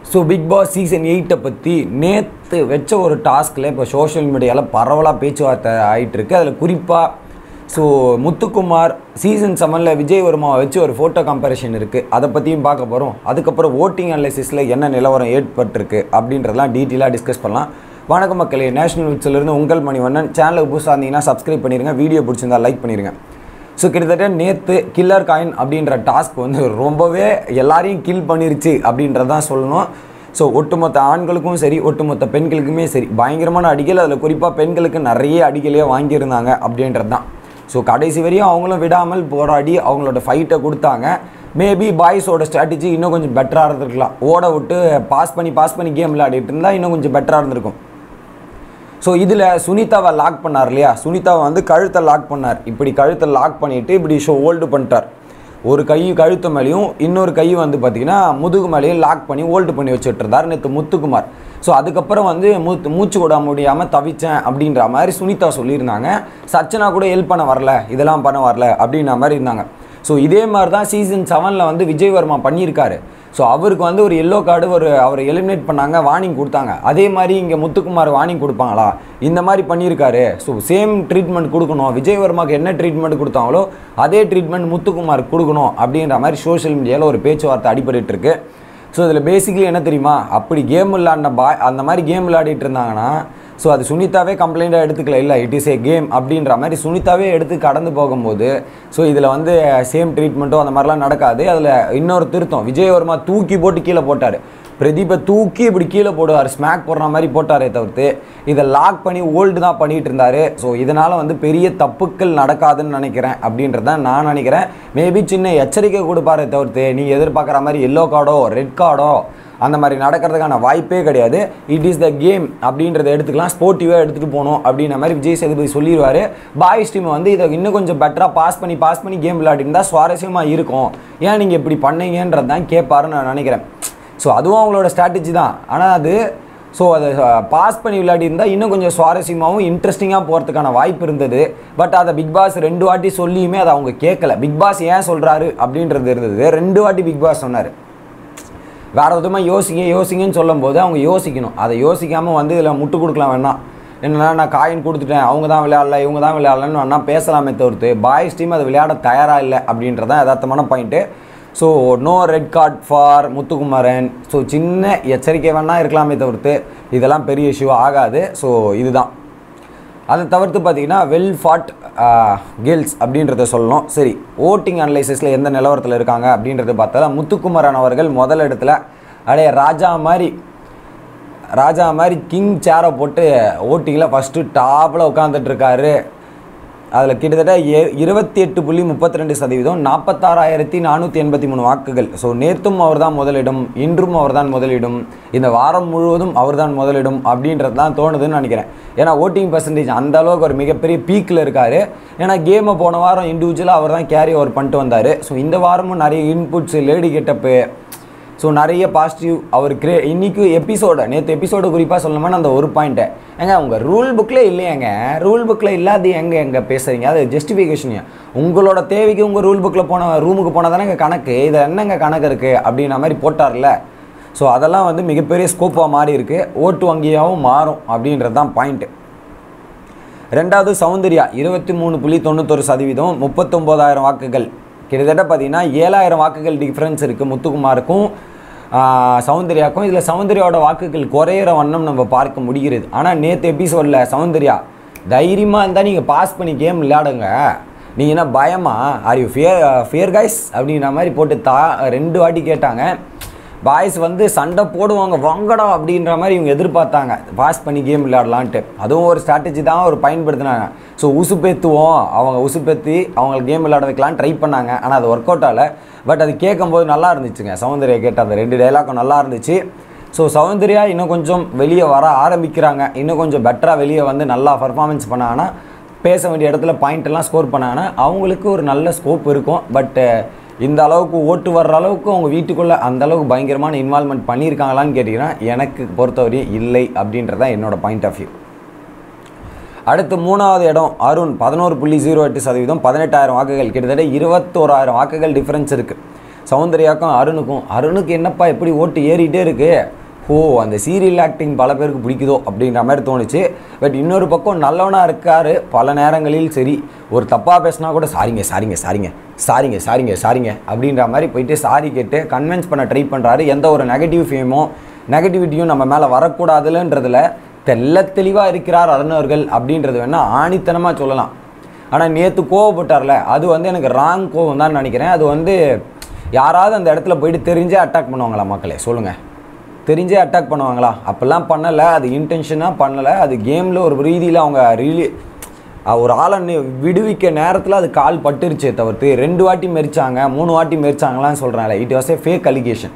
so Bigg Boss season எயிட்டை பற்றி நேற்று வச்ச ஒரு டாஸ்கில் இப்போ சோஷியல் மீடியாவில் பரவலாக பேச்சுவார்த்தை ஆகிட்டு இருக்கு அதில் குறிப்பாக ஸோ முத்துக்குமார் சீசன் செவனில் விஜய் வர்மாவை வச்சு ஒரு ஃபோட்டோ கம்பேரிஷன் இருக்குது அதை பற்றியும் பார்க்க போகிறோம் அதுக்கப்புறம் ஓட்டிங் அனலைசிஸில் என்ன நிலவரம் ஏற்பட்டிருக்கு அப்படின்றதெல்லாம் டீட்டெயிலாக டிஸ்கஸ் பண்ணலாம் வணக்கம் மக்களே நேஷனல் விட்ஸ்லேருந்து உங்கள் மணிவண்ணன் சேனலுக்கு புதுசாக இருந்தீங்கன்னா சப்ஸ்கிரைப் பண்ணிடுங்க வீடியோ பிடிச்சிருந்தா லைக் பண்ணிடுங்க ஸோ கிட்டத்தட்ட நேற்று கில்லர் காயின் அப்படின்ற டாஸ்க் வந்து ரொம்பவே எல்லாரையும் கில் பண்ணிருச்சு அப்படின்றதான் சொல்லணும் ஸோ ஒட்டுமொத்த ஆண்களுக்கும் சரி ஒட்டுமொத்த பெண்களுக்குமே சரி பயங்கரமான அடிகள் அதில் குறிப்பாக பெண்களுக்கு நிறைய அடிகளையே வாங்கியிருந்தாங்க அப்படின்றது தான் ஸோ கடைசி வரையும் அவங்களும் விடாமல் போராடி அவங்களோட ஃபைட்டை கொடுத்தாங்க மேபி பாய்ஸோட ஸ்ட்ராட்டஜி இன்னும் கொஞ்சம் பெட்டராக இருந்திருக்கலாம் ஓட விட்டு பாஸ் பண்ணி பாஸ் பண்ணி கேம் விளையாடிட்டு இருந்தால் இன்னும் கொஞ்சம் பெட்டராக இருந்திருக்கும் ஸோ இதில் சுனிதாவை லாக் பண்ணார் இல்லையா சுனிதாவை வந்து கழுத்தை லாக் பண்ணார் இப்படி கழுத்தை லாக் பண்ணிவிட்டு இப்படி ஷோ ஹோல்டு பண்ணிட்டார் ஒரு கை கழுத்து மேலேயும் இன்னொரு கை வந்து பார்த்திங்கன்னா முதுகு மேலேயும் லாக் பண்ணி ஹோல்டு பண்ணி வச்சுட்டு இருந்தார் நேற்று முத்துக்குமார் ஸோ அதுக்கப்புறம் வந்து மூத்து மூச்சு விட முடியாமல் தவிச்சேன் அப்படின்ற மாதிரி சுனிதா சொல்லியிருந்தாங்க சச்சனா கூட ஹெல்ப் பண்ண வரல இதெல்லாம் பண்ண வரல அப்படின்ற மாதிரி இருந்தாங்க ஸோ இதே மாதிரி தான் சீசன் செவனில் வந்து விஜய் வர்மா பண்ணியிருக்காரு ஸோ அவருக்கு வந்து ஒரு எல்லோ கார்டு ஒரு அவரை எலிமினேட் பண்ணாங்க வார்னிங் கொடுத்தாங்க அதே மாதிரி இங்கே முத்துக்குமார் வார்னிங் கொடுப்பாங்களா இந்த மாதிரி பண்ணியிருக்காரு ஸோ சேம் ட்ரீட்மெண்ட் கொடுக்கணும் விஜய் வர்மாக்கு என்ன ட்ரீட்மெண்ட் கொடுத்தாங்களோ அதே ட்ரீட்மெண்ட் முத்துக்குமார் கொடுக்கணும் அப்படின்ற மாதிரி சோஷியல் மீடியாவில் ஒரு பேச்சுவார்த்தை அடிபட்டு இருக்கு ஸோ இதில் பேசிக்கலி என்ன தெரியுமா அப்படி கேம் விளாண்ட பாய் அந்த மாதிரி கேம் விளையாடிட்டு இருந்தாங்கன்னா ஸோ அது சுனிதாவே கம்ப்ளைண்ட்டாக எடுத்துக்கல இல்லை இட் இஸ் ஏ கேம் அப்படின்ற மாதிரி சுனிதாவே எடுத்து கடந்து போகும்போது ஸோ இதில் வந்து சேம் ட்ரீட்மெண்ட்டோ அந்த மாதிரிலாம் நடக்காது அதில் இன்னொரு திருத்தம் விஜய் வர்மா தூக்கி போட்டு கீழே போட்டார் பிரதீபை தூக்கி இப்படி கீழே போடுவார் ஸ்மாக் போடுற மாதிரி போட்டாரே தவிர்த்து இதை லாக் பண்ணி ஓல்டு தான் பண்ணிகிட்டு இருந்தார் ஸோ இதனால் வந்து பெரிய தப்புக்கள் நடக்காதுன்னு நினைக்கிறேன் அப்படின்றத நான் நினைக்கிறேன் மேபி சின்ன எச்சரிக்கை கொடுப்பாரே தவிர்த்து நீங்கள் எதிர்பார்க்குற மாதிரி எல்லோ கார்டோ ரெட் கார்டோ அந்த மாதிரி நடக்கிறதுக்கான வாய்ப்பே கிடையாது இட் இஸ் த கேம் அப்படின்றத எடுத்துக்கலாம் ஸ்போர்ட்டிவாக எடுத்துகிட்டு போகணும் அப்படின்ற மாதிரி விஜய் சேதுபதி சொல்லிடுவார் பாய்ஸ் டீம் வந்து இதை இன்னும் கொஞ்சம் பெட்டராக பாஸ் பண்ணி பாஸ் பண்ணி கேம் விளையாடிருந்தா சுவாரஸ்யமாக இருக்கும் ஏன் நீங்கள் இப்படி பண்ணீங்கன்றது தான் கேட்பாருன்னு நான் நினைக்கிறேன் ஸோ அதுவும் அவங்களோட ஸ்ட்ராட்டஜி தான் ஆனால் அது ஸோ அதை பாஸ் பண்ணி விளையாடி இருந்தால் இன்னும் கொஞ்சம் சுவாரஸ்யமாகவும் இன்ட்ரெஸ்டிங்காக போகிறதுக்கான வாய்ப்பு இருந்தது பட் அதை பிக் பாஸ் ரெண்டு வாட்டி சொல்லியுமே அதை அவங்க கேட்கல பிக் பாஸ் ஏன் சொல்கிறாரு அப்படின்றது இருந்தது ரெண்டு வாட்டி பிக் பாஸ் சொன்னார் வேறு விதமாக யோசிங்க யோசிங்கன்னு சொல்லும்போது அவங்க யோசிக்கணும் அதை யோசிக்காமல் வந்து இதில் முட்டு கொடுக்கலாம் வேணாம் என்னன்னா நான் காயின் கொடுத்துட்டேன் அவங்க தான் விளையாடல இவங்க தான் விளையாடலன்னு வேணா பேசலாமே தவிர்த்து பாய்ஸ் டீம் அதை விளையாட தயாராக இல்லை அப்படின்றதான் யதார்த்தமான point so no red card for Muthukumaran so சின்ன எச்சரிக்கை வேணால் இருக்கலாமே தவிர்த்து இதெல்லாம் பெரிய இஷ்யூ ஆகாது ஸோ இதுதான் அதை தவிர்த்து பார்த்தீங்கன்னா வெல் ஃபாட் கேர்ள்ஸ் அப்படின்றத சொல்லணும் சரி ஓட்டிங் அனலைசிஸில் எந்த நிலவரத்தில் இருக்காங்க அப்படின்றத பார்த்தா முத்துக்குமரன் அவர்கள் முதல் இடத்துல அடைய ராஜா மாதிரி ராஜா மாதிரி கிங் சேரை போட்டு ஓட்டிங்கில் ஃபஸ்ட்டு டாப்பில் உட்காந்துட்டு இருக்காரு அதில் கிட்டத்தட்ட எ இருபத்தி எட்டு புள்ளி முப்பத்தி ரெண்டு சதவீதம் நாற்பத்தாறாயிரத்தி நானூற்றி எண்பத்தி மூணு வாக்குகள் ஸோ நேற்றும் அவர் தான் முதலிடம் இன்றும் அவர் தான் முதலிடம் இந்த வாரம் முழுவதும் அவர் தான் முதலிடம் அப்படின்றது தான் தோணுதுன்னு நினைக்கிறேன் ஏன்னா ஓட்டிங் பர்சன்டேஜ் அந்த அளவுக்கு ஒரு மிகப்பெரிய பீக்கில் இருக்கார் ஏன்னா கேமை போன வாரம் இண்டிவிஜுவலாக அவர் தான் கேரி ஓவர் பண்ணிட்டு வந்தார் ஸோ இந்த வாரமும் நிறைய இன்புட்ஸ் லேடி கெட்டப்பு ஸோ நிறைய பாசிட்டிவ் அவர் கிரே இன்றைக்கி எபிசோட நேற்று எபிசோடு குறிப்பாக சொல்லணும்னா அந்த ஒரு பாயிண்ட்டை ஏங்க உங்கள் ரூல் புக்கில் இல்லையாங்க ரூல் புக்கில் இல்லாத எங்கே எங்கே பேசுகிறீங்க அது ஜஸ்டிஃபிகேஷன் உங்களோட தேவைக்கு உங்கள் ரூல் புக்கில் போன ரூமுக்கு போனால் தானே கணக்கு இதில் என்னங்க கணக்கு இருக்குது அப்படின்ற மாதிரி போட்டார்ல ஸோ அதெல்லாம் வந்து மிகப்பெரிய ஸ்கோப்பாக மாறி இருக்குது ஓட்டு வங்கியாகவும் மாறும் அப்படின்றது தான் பாயிண்ட்டு ரெண்டாவது சௌந்தர்யா இருபத்தி மூணு புள்ளி தொண்ணூத்தொரு சதவீதம் முப்பத்தொம்போதாயிரம் வாக்குகள் கிட்டத்தட்ட பார்த்தீங்கன்னா ஏழாயிரம் வாக்குகள் டிஃப்ரென்ஸ் இருக்குது முத்துக்குமாருக்கும் சௌந்தர்யாக்கும் இதில் சௌந்தர்யாவோட வாக்குகள் குறையிற வண்ணம் நம்ம பார்க்க முடிகிறது ஆனால் நேற்று எபிசோடில் சௌந்தர்யா தைரியமாக இருந்தால் நீங்கள் பாஸ் பண்ணி கேம் விளையாடுங்க நீங்கள் என்ன பயமா are you fear fear guys அப்படின்ற மாதிரி போட்டு தா ரெண்டு வாட்டி கேட்டாங்க பாய்ஸ் வந்து சண்டை போடுவாங்க வாங்கடா அப்படின்ற மாதிரி இவங்க எதிர்பார்த்தாங்க பாஸ் பண்ணி கேம் விளையாடலான்ட்டு அதுவும் ஒரு ஸ்ட்ராட்டஜி தான் ஒரு பயன்படுத்தினாங்க ஸோ உசுப்பேற்றுவோம் அவங்க உசுப்பேற்றி அவங்க கேம் விளையாட வைக்கலான்னு ட்ரை பண்ணாங்க ஆனால் அது ஒர்க் அவுட் ஆகலை பட் அது கேட்கும்போது நல்லா இருந்துச்சுங்க சௌந்தர்யா கேட்ட அந்த ரெண்டு டைலாக்கும் நல்லா இருந்துச்சு ஸோ சௌந்தர்யா இன்னும் கொஞ்சம் வெளியே வர ஆரம்பிக்கிறாங்க இன்னும் கொஞ்சம் பெட்டராக வெளியே வந்து நல்லா பர்ஃபார்மன்ஸ் பண்ணாங்கன்னா பேச வேண்டிய இடத்துல பாயிண்ட் எல்லாம் ஸ்கோர் பண்ணாங்கன்னா அவங்களுக்கு ஒரு நல்ல ஸ்கோப் இருக்கும் பட்டு இந்த அளவுக்கு ஓட்டு வர்ற அளவுக்கு அவங்க வீட்டுக்குள்ளே அந்த அளவுக்கு பயங்கரமான இன்வால்மெண்ட் பண்ணியிருக்காங்களான்னு கேட்டிங்கன்னா எனக்கு பொறுத்தவரையும் இல்லை அப்படின்றது தான் என்னோட பாயிண்ட் ஆஃப் வியூ அடுத்து மூணாவது இடம் அருண் பதினோரு புள்ளி ஜீரோ எட்டு சதவீதம் பதினெட்டாயிரம் வாக்குகள் கிட்டத்தட்ட இருபத்தோராயிரம் வாக்குகள் டிஃப்ரென்ஸ் இருக்குது சௌந்தர்யாக்கும் அருணுக்கும் அருணுக்கு என்னப்பா எப்படி ஓட்டு ஏறிட்டே இருக்கு ஓ அந்த சீரியல் ஆக்டிங் பல பேருக்கு பிடிக்குதோ அப்படின்ற மாதிரி தோணுச்சு பட் இன்னொரு பக்கம் நல்லவனாக இருக்காரு பல நேரங்களில் சரி ஒரு தப்பாக பேசினா கூட சாரிங்க சாரிங்க சாரிங்க சாரிங்க சாரிங்க சாரிங்க அப்படின்ற மாதிரி போயிட்டு சாரி கேட்டு கன்வின்ஸ் பண்ண ட்ரை பண்ணுறாரு எந்த ஒரு நெகட்டிவ் ஃபேமோ நெகட்டிவிட்டியும் நம்ம மேலே வரக்கூடாதுலன்றதுல தெல்ல தெளிவாக இருக்கிறார் அருண் அவர்கள் அப்படின்றது வேணால் ஆணித்தனமாக சொல்லலாம் ஆனால் நேற்று கோவப்பட்டார்ல அது வந்து எனக்கு ராங் கோவம் தான் நினைக்கிறேன் அது வந்து யாராவது அந்த இடத்துல போயிட்டு தெரிஞ்சே அட்டாக் பண்ணுவாங்களா மக்களே சொல்லுங்கள் தெரிஞ்சே அட்டாக் பண்ணுவாங்களா அப்போல்லாம் பண்ணலை அது இன்டென்ஷனாக பண்ணலை அது கேமில் ஒரு ரீதியில் அவங்க ரீலி ஒரு ஆளை நி- விடுவிக்க நேரத்தில் அது கால் பட்டுருச்சே தவிர்த்து ரெண்டு வாட்டி மெரிச்சாங்க மூணு வாட்டி மெரிச்சாங்களான்னு சொல்கிறாங்களே it was a fake allegation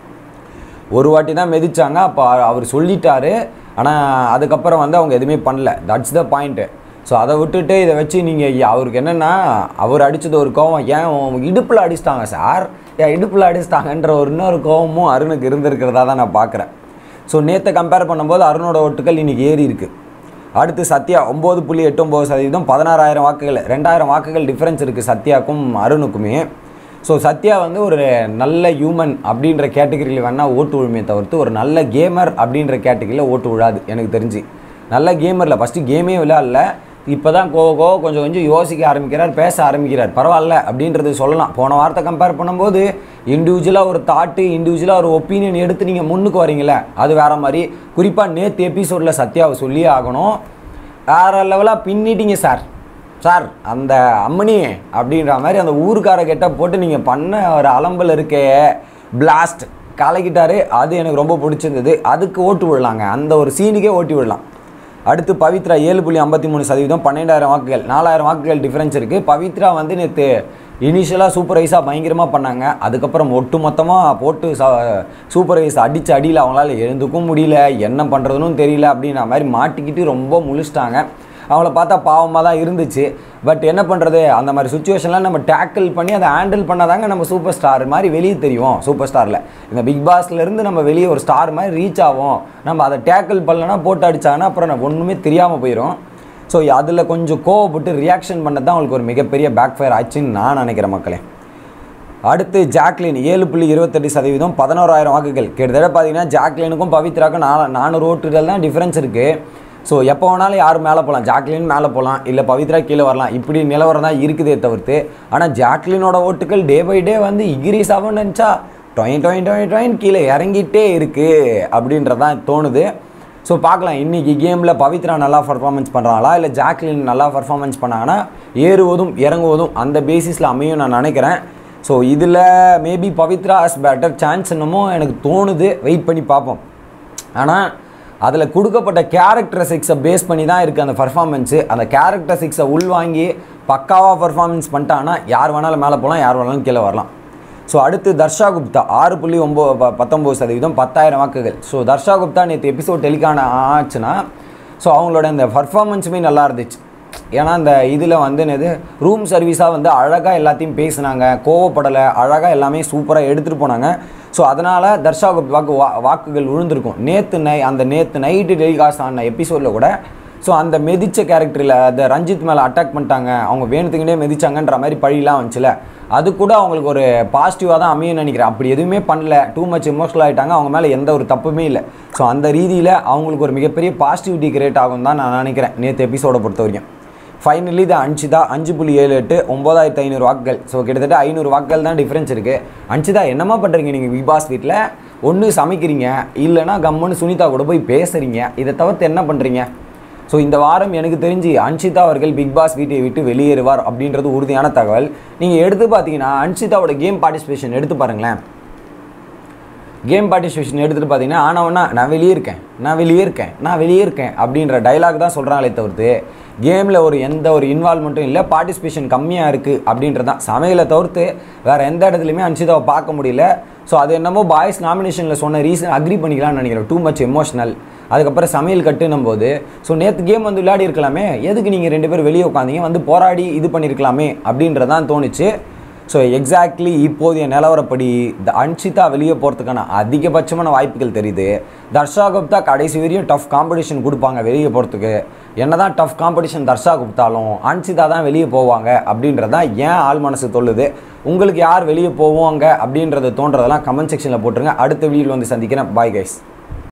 ஒரு வாட்டி தான் மிதிச்சாங்க அப்போ அவர் சொல்லிட்டாரு ஆனால் அதுக்கப்புறம் வந்து அவங்க எதுவுமே பண்ணல தட்ஸ் த பாயிண்ட்டு ஸோ அதை விட்டுட்டு இதை வச்சு நீங்கள் அவருக்கு என்னென்னா அவர் அடித்தது ஒரு கோவம் ஏன் உன் இடுப்பில் அடிச்சிட்டாங்க சார் ஏன் இடுப்பில் அடிச்சிட்டாங்கன்ற ஒரு இன்னொரு கோவமும் அருணுக்கு இருந்திருக்கிறதா தான் நான் பார்க்குறேன் ஸோ நேற்றை கம்பேர் பண்ணும்போது அருணோட ஓட்டுகள் இன்றைக்கி ஏறி இருக்குது அடுத்து சத்யா ஒம்பது புள்ளி எட்டு ஒம்பது சதவீதம் பதினாறாயிரம் வாக்குகள் ரெண்டாயிரம் வாக்குகள் டிஃப்ரென்ஸ் இருக்குது சத்யாக்கும் அருணுக்குமே ஸோ சத்யா வந்து ஒரு நல்ல ஹியூமன் அப்படின்ற கேட்டகரியில் வேணால் ஓட்டு விழுமே தவிர்த்து ஒரு நல்ல கேமர் அப்படின்ற கேட்டகரியில் ஓட்டு விழாது எனக்கு தெரிஞ்சு நல்ல கேமரில் ஃபஸ்ட்டு கேமே விளையாடல இப்போ தான் கோவ கோவ கொஞ்சம் கொஞ்சம் யோசிக்க ஆரம்பிக்கிறார் பேச ஆரம்பிக்கிறார் பரவாயில்ல அப்படின்றது சொல்லலாம் போன வாரத்தை கம்பேர் பண்ணும்போது இண்டிவிஜுவலாக ஒரு தாட்டு இண்டிவிஜுவலாக ஒரு ஒப்பீனியன் எடுத்து நீங்கள் முன்னுக்கு வரீங்களே அது வேற மாதிரி குறிப்பாக நேற்று எபிசோடில் சத்யாவை சொல்லியே ஆகணும் வேற லெவலாக பின்னிட்டீங்க சார் சார் அந்த அம்மனி அப்படின்ற மாதிரி அந்த ஊருக்கார கெட்ட போட்டு நீங்கள் பண்ண ஒரு அலம்பல் இருக்கே பிளாஸ்ட் கலக்கிட்டாரு அது எனக்கு ரொம்ப பிடிச்சிருந்தது அதுக்கு ஓட்டு விடலாங்க அந்த ஒரு சீனுக்கே ஓட்டி விடலாம் அடுத்து பவித்ரா ஏழு புள்ளி ஐம்பத்தி மூணு சதவீதம் பன்னெண்டாயிரம் வாக்குகள் நாலாயிரம் வாக்குகள் டிஃப்ரென்ஸ் இருக்குது பவித்ரா வந்து நேற்று இனிஷியலாக சூப்பர்வைஸாக பயங்கரமாக பண்ணாங்க அதுக்கப்புறம் ஒட்டு மொத்தமாக போட்டு சூப்பர்வைஸ் அடித்த அடியில் அவங்களால எழுந்துக்கும் முடியல என்ன பண்ணுறதுன்னு தெரியல அப்படின்ற மாதிரி மாட்டிக்கிட்டு ரொம்ப முழிச்சிட்டாங்க அவங்கள பார்த்தா பாவமாக தான் இருந்துச்சு பட் என்ன பண்ணுறது அந்த மாதிரி சுச்சுவேஷன்லாம் நம்ம டேக்கிள் பண்ணி அதை ஹேண்டில் பண்ணாதாங்க நம்ம சூப்பர் ஸ்டார் மாதிரி வெளியே தெரியும் சூப்பர் ஸ்டாரில் இந்த பிக் பாஸ்லேருந்து நம்ம வெளியே ஒரு ஸ்டார் மாதிரி ரீச் ஆகும் நம்ம அதை டேக்கிள் பண்ணலன்னா போட்டு அடிச்சாங்கன்னா அப்புறம் நம்ம ஒன்றுமே தெரியாமல் போயிடும் ஸோ அதில் கொஞ்சம் கோவப்பட்டு ரியாக்ஷன் பண்ணது தான் அவங்களுக்கு ஒரு மிகப்பெரிய பேக் ஃபயர் ஆச்சுன்னு நான் நினைக்கிறேன் மக்களே அடுத்து ஜாக்லின் ஏழு புள்ளி இருபத்தெட்டு சதவீதம் பதினோராயிரம் வாக்குகள் கிட்டத்தட்ட பார்த்தீங்கன்னா ஜாக்லினுக்கும் பவித்ராக்கும் நா நானூறு ஓட்டுகள் தான் டிஃப்ரென்ஸ் இருக்குது ஸோ எப்போ வேணாலும் யார் மேலே போகலாம் ஜாக்லின் மேலே போகலாம் இல்லை பவித்ரா கீழே வரலாம் இப்படி நிலவரம் தான் இருக்குதே தவிர்த்து ஆனால் ஜாக்லினோட ஓட்டுகள் டே பை டே வந்து இகிரீஸ் ஆகும்னு நினச்சா டொயின் டொயின் டொயின் டொயின் கீழே இறங்கிட்டே இருக்குது அப்படின்றதான் தோணுது ஸோ பார்க்கலாம் இன்றைக்கி கேமில் பவித்ரா நல்லா பர்ஃபார்மன்ஸ் பண்ணுறாங்களா இல்லை ஜாக்லின் நல்லா பர்ஃபார்மன்ஸ் பண்ணாங்கன்னா ஏறுவதும் இறங்குவதும் அந்த பேசிஸில் அமையும் நான் நினைக்கிறேன் ஸோ இதில் maybe Pavithra has better chance என்னமோ எனக்கு தோணுது வெயிட் பண்ணி பார்ப்போம் ஆனால் அதில் கொடுக்கப்பட்ட கேரக்டர் சிக்ஸை பேஸ் பண்ணி தான் இருக்குது அந்த பர்ஃபார்மன்ஸு அந்த கேரக்டர் சிக்ஸை உள்வாங்கி பக்காவாக பர்ஃபார்மன்ஸ் பண்ணிட்டாங்கன்னா யார் வேணாலும் மேலே போகலாம் யார் வேணாலும் கீழே வரலாம் ஸோ அடுத்து தர்ஷா குப்தா ஆறு புள்ளி ஒம்பது ப பத்தொம்போது சதவீதம் பத்தாயிரம் வாக்குகள் ஸோ தர்ஷா குப்தா நேற்று எபிசோட் டெலிகான ஆச்சுன்னா ஸோ அவங்களோட இந்த பர்ஃபார்மன்ஸுமே நல்லா இருந்துச்சு ஏன்னா இந்த இதில் வந்து என்னது ரூம் சர்வீஸாக வந்து அழகாக எல்லாத்தையும் பேசுனாங்க கோவப்படலை அழகாக எல்லாமே சூப்பராக எடுத்துகிட்டு போனாங்க ஸோ அதனால் தர்ஷா குப்தாவுக்கு வா வாக்குகள் விழுந்திருக்கும் நேற்று நை அந்த நேற்று நைட்டு டெலிகாஸ்ட் ஆன எபிசோடில் கூட ஸோ அந்த மெதிச்ச கேரக்டரில் அந்த ரஞ்சித் மேலே அட்டாக் பண்ணிட்டாங்க அவங்க வேணுத்துக்கிட்டே மெதிச்சாங்கன்ற மாதிரி பழிலாம் வந்துச்சுல அது கூட அவங்களுக்கு ஒரு பாசிட்டிவாக தான் அமையும்னு நினைக்கிறேன் அப்படி எதுவுமே பண்ணல டூ மச் எமோஷனல் ஆகிட்டாங்க அவங்க மேலே எந்த ஒரு தப்புமே இல்லை ஸோ அந்த ரீதியில் அவங்களுக்கு ஒரு மிகப்பெரிய பாசிட்டிவிட்டி கிரியேட் ஆகும் தான் நான் நினைக்கிறேன் நேற்று எபிசோடை பொறுத்த வரைக்கும் ஃபைனலி இது அன்ஷிதா அஞ்சு புள்ளி ஏழு எட்டு ஒம்பதாயிரத்து ஐநூறு வாக்குகள் ஸோ கிட்டத்தட்ட ஐநூறு வாக்குகள் தான் டிஃப்ரென்ஸ் இருக்குது அன்ஷிதா என்னம்மா பண்ணுறீங்க நீங்கள் பிக் பாஸ் வீட்டில் ஒன்று சமைக்கிறீங்க இல்லைன்னா கம்முன்னு சுனிதா கூட போய் பேசுகிறீங்க இதை தவிர்த்து என்ன பண்ணுறீங்க ஸோ இந்த வாரம் எனக்கு தெரிஞ்சு அன்ஷிதா அவர்கள் பிக் பாஸ் வீட்டை விட்டு வெளியேறுவார் அப்படின்றது உறுதியான தகவல் நீங்கள் எடுத்து பார்த்தீங்கன்னா அன்ஷிதாவோட கேம் பார்ட்டிசிபேஷன் எடுத்து பாருங்களேன் கேம் பார்ட்டிசிபேஷன் எடுத்துகிட்டு பார்த்தீங்கன்னா ஆனவனா நான் வெளியே இருக்கேன் நான் வெளியே இருக்கேன் நான் வெளியே இருக்கேன் அப்படின்ற டைலாக் தான் சொல்கிறாங்களே தவிர்த்து கேமில் ஒரு எந்த ஒரு இன்வால்மெண்ட்டும் இல்லை பார்ட்டிசிபேஷன் கம்மியாக இருக்குது அப்படின்றதான் சமையலை தவிர்த்து வேறு எந்த இடத்துலையுமே அன்ஷிதாவை பார்க்க முடியல ஸோ அது என்னமோ பாய்ஸ் நாமினேஷனில் சொன்ன ரீசன் அக்ரி பண்ணிக்கலாம்னு நினைக்கிறேன் டூ மச் எமோஷனல் அதுக்கப்புறம் சமையல் கட்டுனும் போது ஸோ நேற்று கேம் வந்து விளையாடி இருக்கலாமே எதுக்கு நீங்கள் ரெண்டு பேரும் வெளியே உட்காந்தீங்க வந்து போராடி இது பண்ணியிருக்கலாமே அப்படின்றதான் தோணுச்சு ஸோ எக்ஸாக்ட்லி இப்போதைய நிலவரப்படி இந்த அன்ஷிதா வெளியே போகிறதுக்கான அதிகபட்சமான வாய்ப்புகள் தெரியுது தர்ஷா குப்தா கடைசி வரையும் டஃப் காம்படிஷன் கொடுப்பாங்க வெளியே போகிறதுக்கு என்ன தான் டஃப் காம்படிஷன் தர்ஷா குப்தாலும் அன்ஷிதா தான் வெளியே போவாங்க அப்படின்றதான் ஏன் ஆள் மனசு தொல்லுது உங்களுக்கு யார் வெளியே போவாங்க அப்படின்றத தோன்றதெல்லாம் கமெண்ட் செக்ஷனில் போட்டுருங்க அடுத்த வீடியோவில் வந்து சந்திக்கிறேன் பாய் கைஸ்